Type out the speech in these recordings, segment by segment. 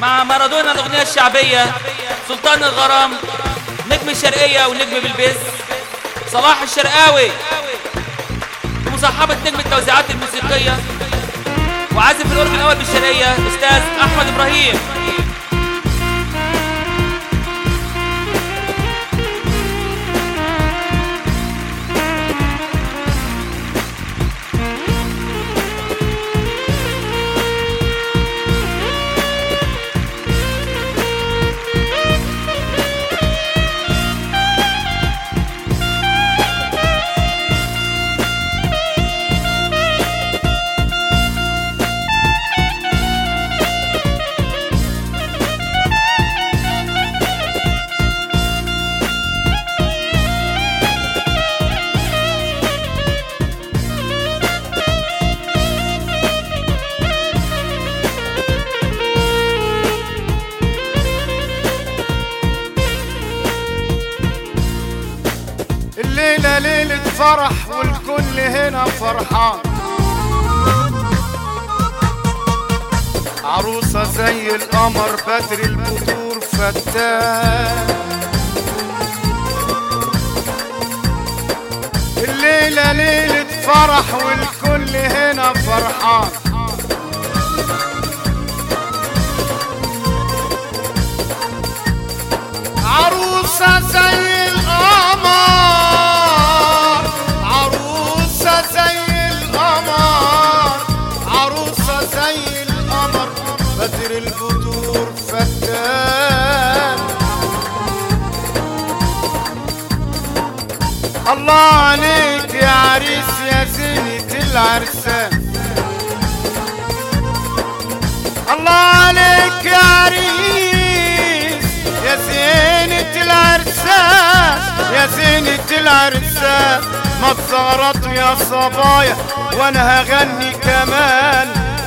مع مارادونا الأغنية الشعبية سلطان الغرام نجم الشرقية ونجم بالبيز صلاح الشرقاوي بمصاحبة نجم التوزيعات الموسيقية وعازف الأورج الأول بالشرقية أستاذ أحمد إبراهيم الليلة ليلة فرح والكل هنا فرحان عروسة زي القمر بدر البدور فتان الليلة ليلة فرح والكل هنا فرحان عروسة زي القمر عروسة زي القمر عروسة زي القمر بدر البدور فتان الله عليك يا عريس يا زينة العرسان الله عليك يا عريس يا زينة العرسان يا زينة العرسان ما تصغرطوا يا صبايا وانا هغني كمان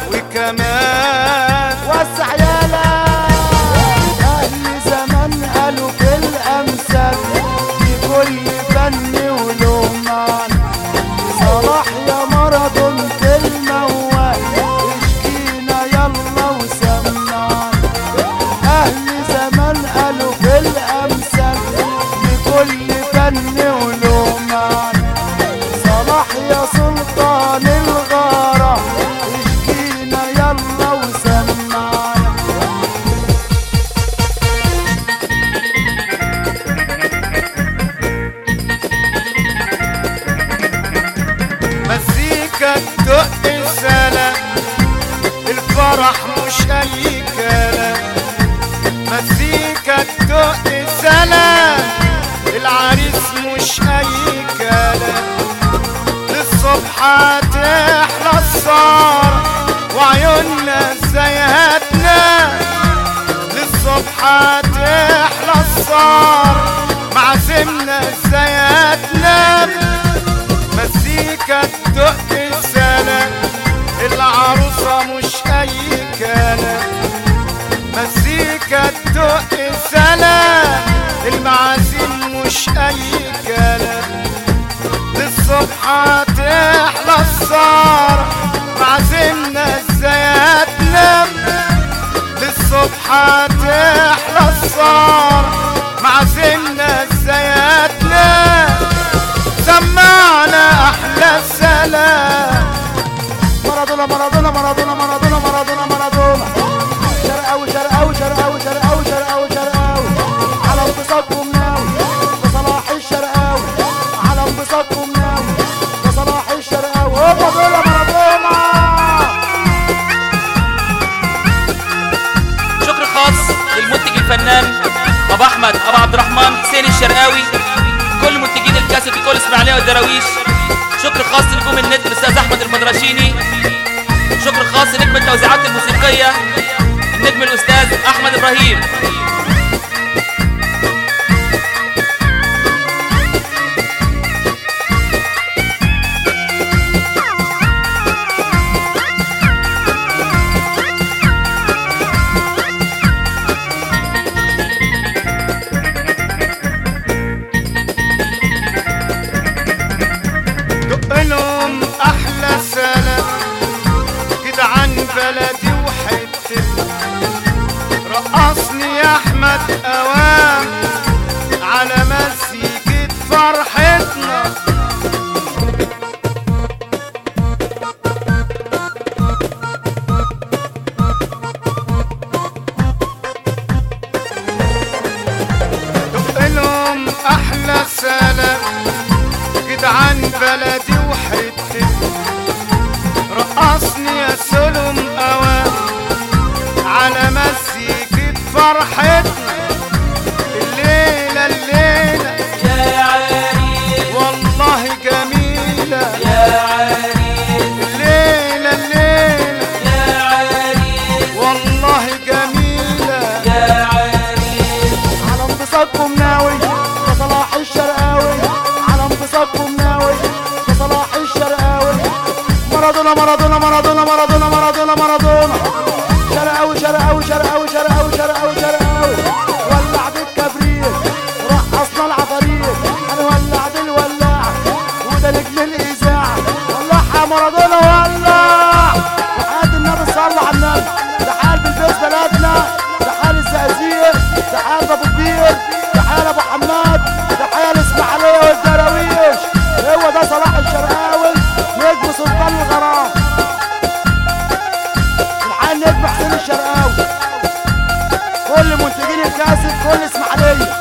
وكمان وسع يالا أهل زمان قالوا في الأمثال في كل فن وله معنى صلاح يا مارادون في الموال اشكينا يلا وسمعنا أهل زمان قالوا في الأمثال في كل فن وله معنى صلاح يا سلطان الغارة اشكينا يلا وسمعنا مزيكا تدق السلام الفرح مش اي كلام مزيكا تدق السلام العريس مش اي كلام للصبح هتحلى السهرة وعيوننا ازاي هتنام للصبح هتحلى السهرة معزمنا ازاي هتنام مزيكا تدق السلام العروسة مش أي كلام مزيكا تدق السلام المعازيم مش أي كلام للصبح هتحلى السهرة معازمنا ازاي هتنام للصبح هتحلى السهرة معازمنا ازاي هتنام سمعنا احلى السلام مارادونا مارادونا مارادونا مارادونا مارادونا مارادونا شرقاوي شرقاوي شرقاوي شرقاوي شرقاوي شرقاوي على انبساطكم ناوي ده صلاح الشرقاوي على انبساطكم ناوي ده صلاح الشرقاوي هوبا دول مارادونا شكر خاص للمنتج الفنان ابو احمد ابو عبد الرحمن حسين الشرقاوي كل منتجين الكاسيت في كل اسماعيليه والدراويش شكر خاص لنجوم النت الاستاذ احمد المدرشيني شكر خاص لنجم التوزيعات الموسيقيه النجم الاستاذ احمد ابراهيم دق لهم احلى سلام كده عن بلدي وحتتي اوام على مسيكة فرحتنا دق لهم احلى سلام جدعان بلدي وحتتي رقصني يا سلم اوام على مزيكة فرحتنا الليلة الليلة يا عريس والله جميلة يا عريس الليلة الليلة يا عريس والله جميلة يا عريس على انبساطكم ناوي يا صلاح الشرقاوي على انبساطكم ناوي يا صلاح الشرقاوي مارادونا مارادونا مارادونا مارادونا مارادونا مارادونا شرقاوي شرقاوي شرقاوي شرقاوي شرقاوي شرقاوي ولع بالكبريت رقصنا العفاريت هنولع بالولاعة وده نجم الإذاعة ولعها مارادونا ولع وحياة النبي صلى على النبي ده حال بالبيت بلدنا ده حال الزقازيق ده حال ابو كبير ده حال ابو حماد ده حال اسماعيليه والدراويش هو ده صلاح الشرقاوي نجم سلطان الغرام الحال نجم حسين الشرقاوي كل منتجين الكاسب كل اسماعيليه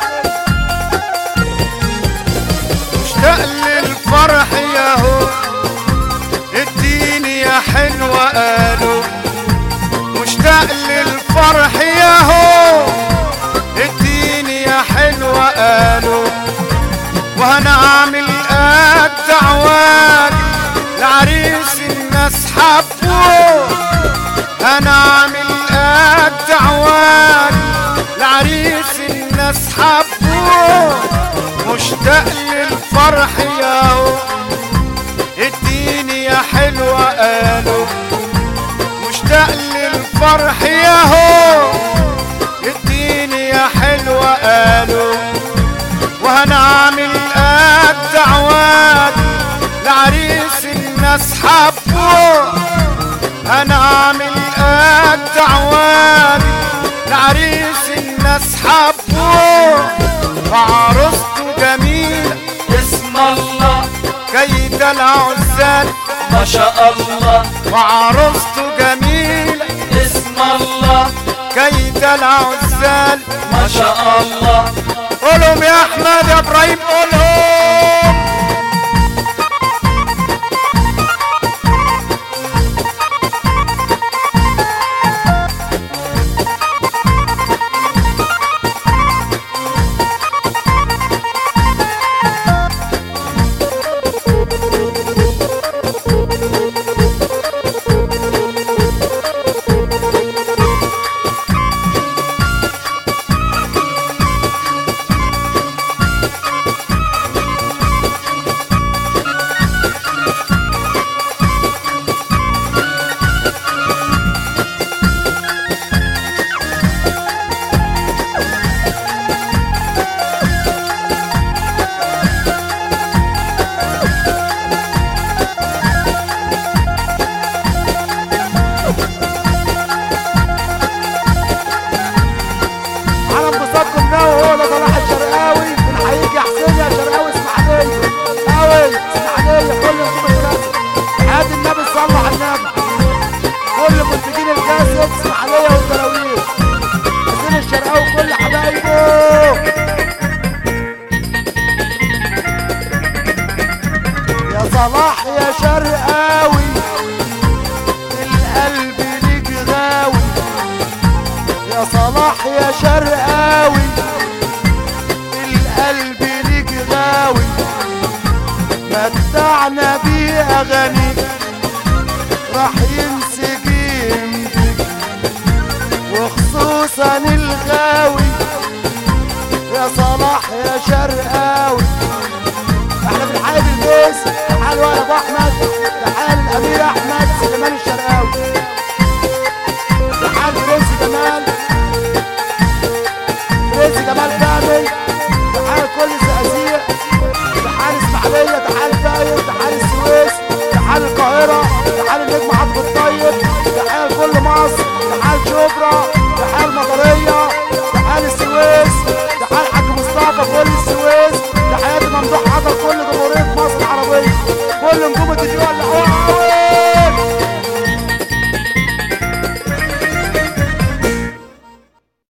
مشتاق للفرح ياهو اديني يا حلوة قالوا مشتاق للفرح ياهو اديني يا حلوة قالوا وهنعمل قد عواد العريس الناس حبوه هنعمل قد عواد العريس الناس حبوه مشتاق للفرح ياهو اديني يا حلوة قالوا مشتاق للفرح ياهو اديني يا حلوة قالوا وهنعمل قد عواد العريس الناس حبوه هنعمل قد عواد العريس الناس حبوه وعروسته جميلة اسم الله كيد العزال ما شاء الله وعروسته جميلة اسم الله كيد العزال ما شاء الله قولهم يا احمد يا ابراهيم قولهم على انبساطكم ناوي هو ده صلاح الشرقاوي بنحييك يا حسين يا شرقاوي اسماعيليه قوي اسماعيليه كل نجوم الكاسب حياة النبي صلى على النبي كل منتجين الكاسب اسماعيليه والدراويش حسين الشرقاوي كل حبايبه يا صلاح يا شرقاوي القلب ليك غاوي يا صلاح يا شرقاوي القلب ليك غاوي متعنا بيه اغاني راح ينسي قيمتك وخصوصا الغاوي يا صلاح يا شرقاوي احنا بنحيي البيس تعال يا ابو احمد تعال الامير احمد سليمان الشرقاوي